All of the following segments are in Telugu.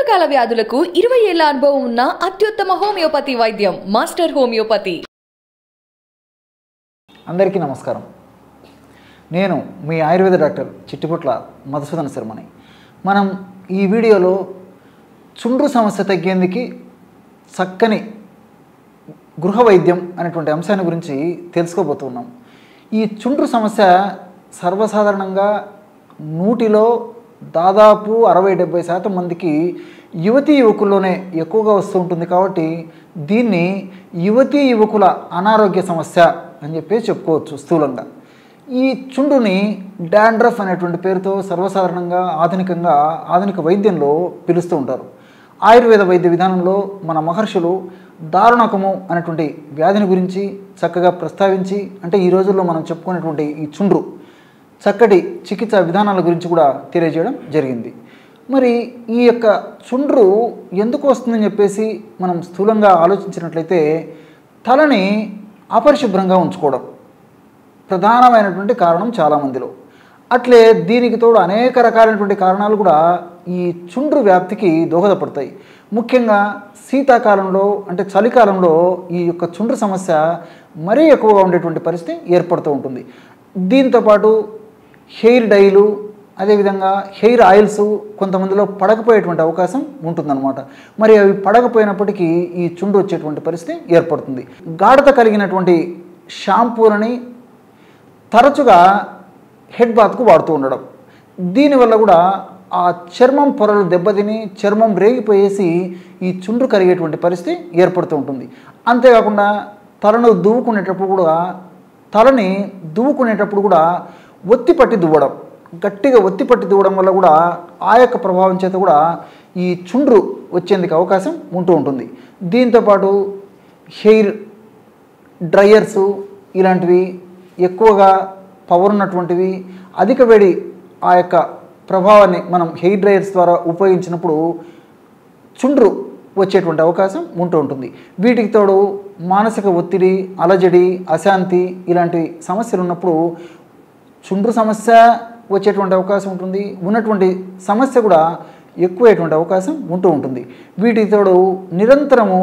దీర్ఘకాల వ్యాధులకు ఇరవై ఏళ్ల అనుభవం ఉన్న అత్యుత్తమ హోమియోపతి వైద్యం మాస్టర్ హోమియోపతి అందరికీ నమస్కారం నేను మీ ఆయుర్వేద డాక్టర్ చిట్టిపుట్ల మధుసూదన శర్మని మనం ఈ వీడియోలో చుండ్రు సమస్య తగ్గేందుకు చక్కని గృహ వైద్యం అనేటువంటి అంశాన్ని గురించి తెలుసుకోబోతున్నాం ఈ చుండ్రు సమస్య సర్వసాధారణంగా నూటిలో దాదాపు అరవై డెబ్బై శాతం మందికి యువతీ యువకుల్లోనే ఎక్కువగా వస్తూ ఉంటుంది కాబట్టి దీన్ని యువతీ యువకుల అనారోగ్య సమస్య అని చెప్పేసి చెప్పుకోవచ్చు స్థూలంగా ఈ చుండుని డాండ్రఫ్ అనేటువంటి పేరుతో సర్వసాధారణంగా ఆధునికంగా ఆధునిక వైద్యంలో పిలుస్తూ ఉంటారు ఆయుర్వేద వైద్య విధానంలో మన మహర్షులు దారుణకము అనేటువంటి వ్యాధిని గురించి చక్కగా ప్రస్తావించి అంటే ఈ రోజుల్లో మనం చెప్పుకునేటువంటి ఈ చుండ్రు చక్కటి చికిత్సా విధానాల గురించి కూడా తెలియజేయడం జరిగింది మరి ఈ యొక్క చుండ్రు ఎందుకు వస్తుందని చెప్పేసి మనం స్థూలంగా ఆలోచించినట్లయితే తలని అపరిశుభ్రంగా ఉంచుకోవడం ప్రధానమైనటువంటి కారణం చాలామందిలో అట్లే దీనికి తోడు అనేక రకాలైనటువంటి కారణాలు కూడా ఈ చుండ్రు వ్యాప్తికి దోహదపడతాయి ముఖ్యంగా శీతాకాలంలో అంటే చలికాలంలో ఈ యొక్క చుండ్రు సమస్య మరీ ఎక్కువగా ఉండేటువంటి పరిస్థితి ఏర్పడుతూ ఉంటుంది దీంతోపాటు హెయిర్ డైలు అదేవిధంగా హెయిర్ ఆయిల్స్ కొంతమందిలో పడకపోయేటువంటి అవకాశం ఉంటుందన్నమాట మరి అవి పడకపోయినప్పటికీ ఈ చుండు వచ్చేటువంటి పరిస్థితి ఏర్పడుతుంది గాఢత కలిగినటువంటి షాంపూలని తరచుగా హెడ్ బాత్కు వాడుతూ ఉండడం దీనివల్ల కూడా ఆ చర్మం పొరలు దెబ్బతిని చర్మం రేగిపోయేసి ఈ చుండ్రు కరిగేటువంటి పరిస్థితి ఏర్పడుతూ ఉంటుంది అంతేకాకుండా తలను దువ్వుకునేటప్పుడు కూడా తలని దువ్వుకునేటప్పుడు కూడా ఒత్తి పట్టి దువ్వడం గట్టిగా ఒత్తి పట్టి దువ్వడం వల్ల కూడా ఆ యొక్క ప్రభావం చేత కూడా ఈ చుండ్రు వచ్చేందుకు అవకాశం ఉంటూ ఉంటుంది దీంతోపాటు హెయిర్ డ్రయర్సు ఇలాంటివి ఎక్కువగా పవర్ ఉన్నటువంటివి అధిక వేడి ఆ యొక్క ప్రభావాన్ని మనం హెయిర్ డ్రయర్స్ ద్వారా ఉపయోగించినప్పుడు చుండ్రు వచ్చేటువంటి అవకాశం ఉంటూ ఉంటుంది వీటికి తోడు మానసిక ఒత్తిడి అలజడి అశాంతి ఇలాంటి సమస్యలు ఉన్నప్పుడు చుండ్రు సమస్య వచ్చేటువంటి అవకాశం ఉంటుంది ఉన్నటువంటి సమస్య కూడా ఎక్కువయ్యేటువంటి అవకాశం ఉంటూ ఉంటుంది వీటికి తోడు నిరంతరము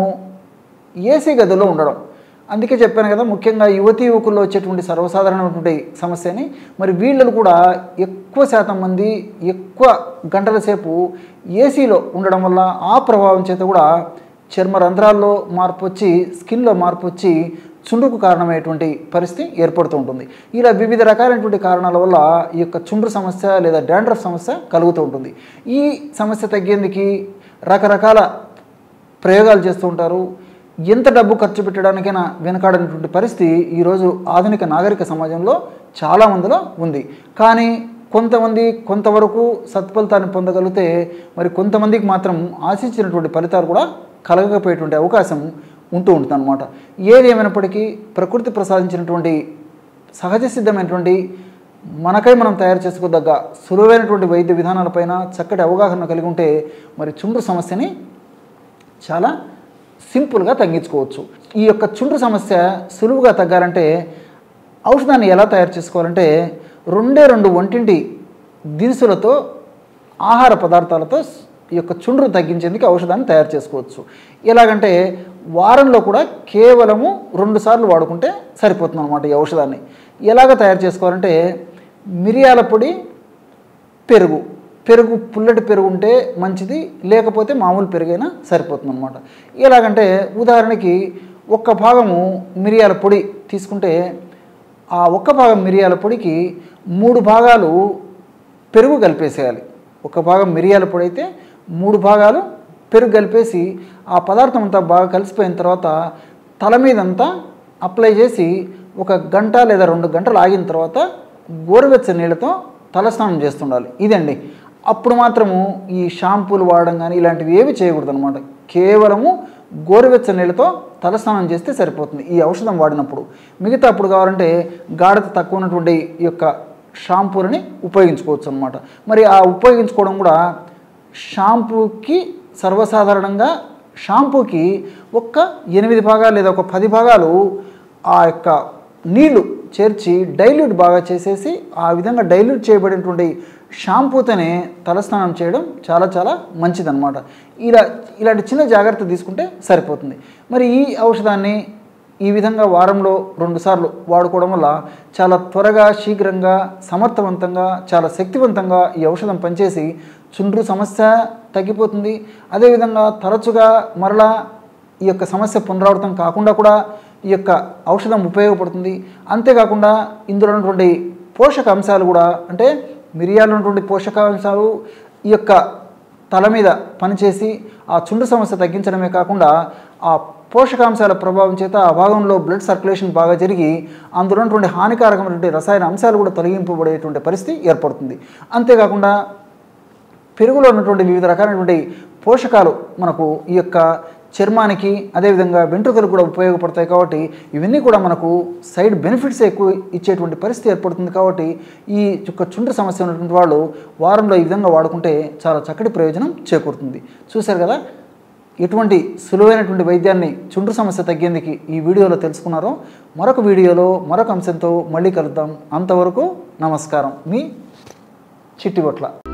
ఏసీ గదిలో ఉండడం అందుకే చెప్పాను కదా ముఖ్యంగా యువతి యువకుల్లో వచ్చేటువంటి సర్వసాధారణమైనటువంటి సమస్యని మరి వీళ్ళను కూడా ఎక్కువ శాతం మంది ఎక్కువ గంటల సేపు ఏసీలో ఉండడం వల్ల ఆ ప్రభావం చేత కూడా చర్మ రంధ్రాల్లో మార్పు వచ్చి స్కిన్లో మార్పు వచ్చి చుండుకు కారణమయ్యేటువంటి పరిస్థితి ఏర్పడుతూ ఉంటుంది ఇలా వివిధ రకాలైనటువంటి కారణాల వల్ల ఈ యొక్క చుండ్రు సమస్య లేదా డాండ్రఫ్ సమస్య కలుగుతూ ఉంటుంది ఈ సమస్య తగ్గేందుకు రకరకాల ప్రయోగాలు చేస్తూ ఉంటారు ఎంత డబ్బు ఖర్చు పెట్టడానికైనా వెనకాడనటువంటి పరిస్థితి ఈరోజు ఆధునిక నాగరిక సమాజంలో చాలా మందిలో ఉంది కానీ కొంతమంది కొంతవరకు సత్ఫలితాన్ని పొందగలిగితే మరి కొంతమందికి మాత్రం ఆశించినటువంటి ఫలితాలు కూడా కలగకపోయేటువంటి అవకాశం ఉంటూ ఉంటుంది అనమాట ఏది ఏమైనప్పటికీ ప్రకృతి ప్రసాదించినటువంటి సహజ సిద్ధమైనటువంటి మనకై మనం తయారు చేసుకోదగ్గ సులువైనటువంటి వైద్య విధానాలపైన చక్కటి అవగాహన కలిగి ఉంటే మరి చుండ్రు సమస్యని చాలా సింపుల్గా తగ్గించుకోవచ్చు ఈ యొక్క చుండ్రు సమస్య సులువుగా తగ్గాలంటే ఔషధాన్ని ఎలా తయారు చేసుకోవాలంటే రెండే రెండు వంటింటి దినుసులతో ఆహార పదార్థాలతో ఈ యొక్క చుండ్రు తగ్గించేందుకు ఔషధాన్ని తయారు చేసుకోవచ్చు ఎలాగంటే వారంలో కూడా కేవలము రెండు సార్లు వాడుకుంటే సరిపోతుంది అనమాట ఈ ఔషధాన్ని ఎలాగ తయారు చేసుకోవాలంటే మిరియాల పొడి పెరుగు పెరుగు పుల్లటి పెరుగు ఉంటే మంచిది లేకపోతే మామూలు పెరుగైనా సరిపోతుంది అనమాట ఎలాగంటే ఉదాహరణకి ఒక్క భాగము మిరియాల పొడి తీసుకుంటే ఆ ఒక్క భాగం మిరియాల పొడికి మూడు భాగాలు పెరుగు కలిపేసేయాలి ఒక భాగం మిరియాల పొడి అయితే మూడు భాగాలు పెరుగు కలిపేసి ఆ పదార్థం అంతా బాగా కలిసిపోయిన తర్వాత తల మీదంతా అప్లై చేసి ఒక గంట లేదా రెండు గంటలు ఆగిన తర్వాత గోరువెచ్చని నీళ్ళతో తలస్నానం చేస్తుండాలి ఇదండి అప్పుడు మాత్రము ఈ షాంపూలు వాడడం కానీ ఇలాంటివి ఏవి చేయకూడదు అనమాట కేవలము గోరువెచ్చని నీళ్ళతో తలస్నానం చేస్తే సరిపోతుంది ఈ ఔషధం వాడినప్పుడు మిగతా అప్పుడు కావాలంటే గాఢత తక్కువ ఉన్నటువంటి ఈ యొక్క షాంపూలని ఉపయోగించుకోవచ్చు అనమాట మరి ఆ ఉపయోగించుకోవడం కూడా షాంపూకి సర్వసాధారణంగా షాంపూకి ఒక్క ఎనిమిది భాగాలు లేదా ఒక పది భాగాలు ఆ యొక్క నీళ్లు చేర్చి డైల్యూట్ బాగా చేసేసి ఆ విధంగా డైల్యూట్ చేయబడినటువంటి షాంపూతోనే తలస్నానం చేయడం చాలా చాలా మంచిదన్నమాట ఇలా ఇలాంటి చిన్న జాగ్రత్త తీసుకుంటే సరిపోతుంది మరి ఈ ఔషధాన్ని ఈ విధంగా వారంలో రెండుసార్లు వాడుకోవడం వల్ల చాలా త్వరగా శీఘ్రంగా సమర్థవంతంగా చాలా శక్తివంతంగా ఈ ఔషధం పనిచేసి చుండ్రు సమస్య తగ్గిపోతుంది అదేవిధంగా తరచుగా మరలా ఈ యొక్క సమస్య పునరావృతం కాకుండా కూడా ఈ యొక్క ఔషధం ఉపయోగపడుతుంది అంతేకాకుండా ఇందులో ఉన్నటువంటి పోషక అంశాలు కూడా అంటే మిరియాలు ఉన్నటువంటి పోషకాంశాలు ఈ యొక్క తల మీద పనిచేసి ఆ చుండు సమస్య తగ్గించడమే కాకుండా ఆ పోషకాంశాల ప్రభావం చేత ఆ భాగంలో బ్లడ్ సర్క్యులేషన్ బాగా జరిగి అందులో ఉన్నటువంటి హానికారకమైనటువంటి రసాయన అంశాలు కూడా తొలగింపబడేటువంటి పరిస్థితి ఏర్పడుతుంది అంతేకాకుండా పెరుగులో ఉన్నటువంటి వివిధ రకాలైనటువంటి పోషకాలు మనకు ఈ యొక్క చర్మానికి అదేవిధంగా వెంట్రుకలు కూడా ఉపయోగపడతాయి కాబట్టి ఇవన్నీ కూడా మనకు సైడ్ బెనిఫిట్స్ ఎక్కువ ఇచ్చేటువంటి పరిస్థితి ఏర్పడుతుంది కాబట్టి ఈ యొక్క చుండ్రు సమస్య ఉన్నటువంటి వాళ్ళు వారంలో ఈ విధంగా వాడుకుంటే చాలా చక్కటి ప్రయోజనం చేకూరుతుంది చూశారు కదా ఎటువంటి సులువైనటువంటి వైద్యాన్ని చుండ్రు సమస్య తగ్గేందుకు ఈ వీడియోలో తెలుసుకున్నారో మరొక వీడియోలో మరొక అంశంతో మళ్ళీ కలుద్దాం అంతవరకు నమస్కారం మీ చిట్టిబొట్ల